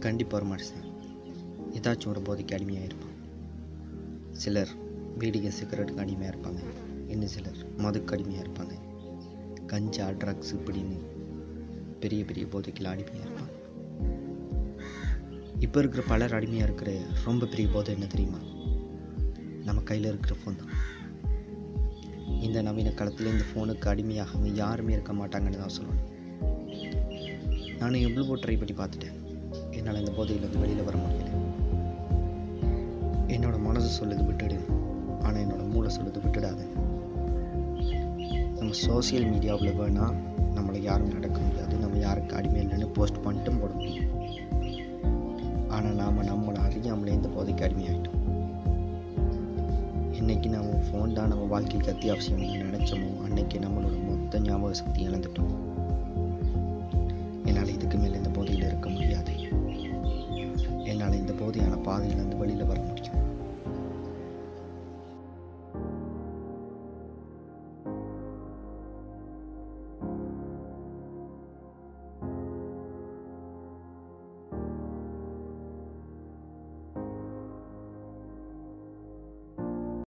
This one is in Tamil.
கண்டிப்பாக ஒரு மனுஷன் ஏதாச்சும் ஒரு போதைக்கு அடிமையாக இருப்பான் சிலர் பீடிகை சிகரெட்டுக்கு அடிமையாக இருப்பாங்க இன்னும் சிலர் மதுக்கு அடிமையாக இருப்பாங்க கஞ்சா ட்ரக்ஸ் இப்படின்னு பெரிய பெரிய போதைக்கெல்லாம் அடிமையாக இருப்பாங்க இப்போ இருக்கிற பலர் அடிமையாக இருக்கிற ரொம்ப பெரிய போதை என்ன தெரியுமா நம்ம கையில் இருக்கிற ஃபோன் தான் இந்த நவீன காலத்தில் இந்த ஃபோனுக்கு அடிமையாகாமல் யாருமே இருக்க மாட்டாங்கன்னு தான் சொல்லணும் நான் எவ்வளவோ ட்ரை பண்ணி பார்த்துட்டேன் என்னால் இந்த போதையிலேருந்து வெளியில் வர முடியல என்னோட மனசு சொல்லுது விட்டுடு ஆனால் என்னோட மூளை சொல்லுது விட்டுடாத நம்ம சோஷியல் மீடியாவில் வேணால் நம்மளை யாரும் நடக்க முடியாது நம்ம யாருக்கு அடிமை இல்லைன்னு போஸ்ட் பண்ணிட்டும் போட முடியும் ஆனால் நாம் நம்மளை அறியாமலே இந்த போதைக்கு அடிமையாயிட்டோம் இன்னைக்கு நம்ம ஃபோன் தான் நம்ம வாழ்க்கைக்கு அத்தியாவசியம்னு நினச்சோமோ அன்னைக்கு நம்மளோட மொத்த ஞாபக சக்தி இழந்துட்டோம் என்னால் இதுக்கு மேலே இந்த போதையில் இருக்க முடியாது என்னால் இந்த போதையான பாதையிலேருந்து வெளியில்